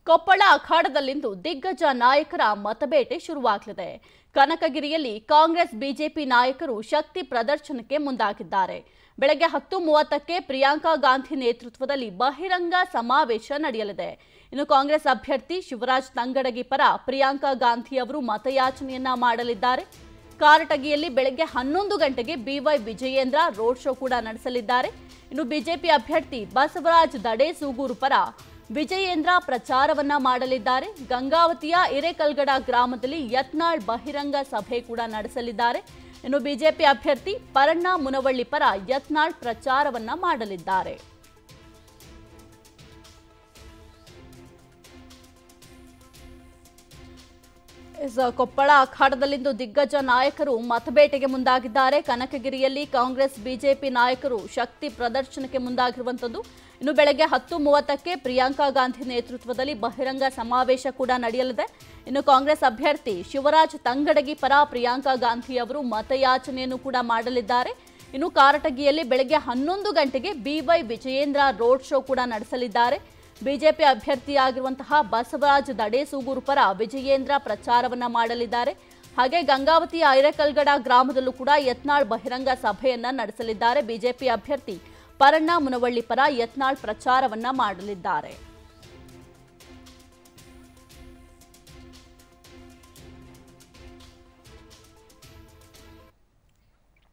ಕೊಪ್ಪಳ ಅಖಾಡದಲ್ಲಿಂದು ದಿಗ್ಗಜ ನಾಯಕರ ಮತಬೇಟೆ ಶುರುವಾಗಲಿದೆ ಕನಕಗಿರಿಯಲ್ಲಿ ಕಾಂಗ್ರೆಸ್ ಬಿಜೆಪಿ ನಾಯಕರು ಶಕ್ತಿ ಪ್ರದರ್ಶನಕ್ಕೆ ಮುಂದಾಗಿದ್ದಾರೆ ಬೆಳಗ್ಗೆ ಹತ್ತು ಮೂವತ್ತಕ್ಕೆ ಪ್ರಿಯಾಂಕಾ ಗಾಂಧಿ ನೇತೃತ್ವದಲ್ಲಿ ಬಹಿರಂಗ ಸಮಾವೇಶ ನಡೆಯಲಿದೆ ಇನ್ನು ಕಾಂಗ್ರೆಸ್ ಅಭ್ಯರ್ಥಿ ಶಿವರಾಜ್ ತಂಗಡಗಿ ಪರ ಪ್ರಿಯಾಂಕಾ ಗಾಂಧಿ ಅವರು ಮತಯಾಚನೆಯನ್ನ ಮಾಡಲಿದ್ದಾರೆ ಕಾರಟಗಿಯಲ್ಲಿ ಬೆಳಗ್ಗೆ ಹನ್ನೊಂದು ಗಂಟೆಗೆ ಬಿವೈ ವಿಜಯೇಂದ್ರ ರೋಡ್ ಶೋ ಕೂಡ ನಡೆಸಲಿದ್ದಾರೆ ಇನ್ನು ಬಿಜೆಪಿ ಅಭ್ಯರ್ಥಿ ಬಸವರಾಜ್ ದಡೆ ಸೂಗೂರು ಪರ ವಿಜಯೇಂದ್ರ ಪ್ರಚಾರವನ್ನ ಮಾಡಲಿದ್ದಾರೆ ಗಂಗಾವತಿಯ ಹಿರೇಕಲ್ಗಡ ಗ್ರಾಮದಲ್ಲಿ ಯತ್ನಾಳ್ ಬಹಿರಂಗ ಸಭೆ ಕೂಡ ನಡೆಸಲಿದ್ದಾರೆ ಇನ್ನು ಬಿಜೆಪಿ ಅಭ್ಯರ್ಥಿ ಪರಣ್ಣ ಮುನವಳ್ಳಿ ಪರ ಯತ್ನಾಳ್ ಪ್ರಚಾರವನ್ನ ಮಾಡಲಿದ್ದಾರೆ ಎಸ್, ಕೊಪ್ಪಳ ಅಖಾಡದಲ್ಲಿಂದು ದಿಗ್ಗಜ ನಾಯಕರು ಮತಬೇಟೆಗೆ ಮುಂದಾಗಿದ್ದಾರೆ ಕನಕಗಿರಿಯಲ್ಲಿ ಕಾಂಗ್ರೆಸ್ ಬಿಜೆಪಿ ನಾಯಕರು ಶಕ್ತಿ ಪ್ರದರ್ಶನಕ್ಕೆ ಮುಂದಾಗಿರುವಂಥದ್ದು ಇನ್ನು ಬೆಳಗ್ಗೆ ಹತ್ತು ಮೂವತ್ತಕ್ಕೆ ಪ್ರಿಯಾಂಕಾ ಗಾಂಧಿ ನೇತೃತ್ವದಲ್ಲಿ ಬಹಿರಂಗ ಸಮಾವೇಶ ಕೂಡ ನಡೆಯಲಿದೆ ಇನ್ನು ಕಾಂಗ್ರೆಸ್ ಅಭ್ಯರ್ಥಿ ಶಿವರಾಜ್ ತಂಗಡಗಿ ಪರ ಪ್ರಿಯಾಂಕಾ ಗಾಂಧಿ ಅವರು ಮತಯಾಚನೆಯನ್ನು ಕೂಡ ಮಾಡಲಿದ್ದಾರೆ ಇನ್ನು ಕಾರಟಗಿಯಲ್ಲಿ ಬೆಳಗ್ಗೆ ಹನ್ನೊಂದು ಗಂಟೆಗೆ ಬಿವೈ ವಿಜಯೇಂದ್ರ ರೋಡ್ ಶೋ ಕೂಡ ನಡೆಸಲಿದ್ದಾರೆ ಬಿಜೆಪಿ ಅಭ್ಯರ್ಥಿಯಾಗಿರುವಂತಹ ಬಸವರಾಜ್ ದಡೇಸೂಗೂರು ಪರ ವಿಜಯೇಂದ್ರ ಪ್ರಚಾರವನ್ನ ಮಾಡಲಿದ್ದಾರೆ ಹಾಗೆ ಗಂಗಾವತಿಯ ಐರಕಲ್ಗಡ ಗ್ರಾಮದಲ್ಲೂ ಕೂಡ ಯತ್ನಾಳ್ ಬಹಿರಂಗ ಸಭೆಯನ್ನ ನಡೆಸಲಿದ್ದಾರೆ ಬಿಜೆಪಿ ಅಭ್ಯರ್ಥಿ ಪರಣ್ಣ ಮುನವಳ್ಳಿ ಪರ ಯತ್ನಾಳ್ ಪ್ರಚಾರವನ್ನ ಮಾಡಲಿದ್ದಾರೆ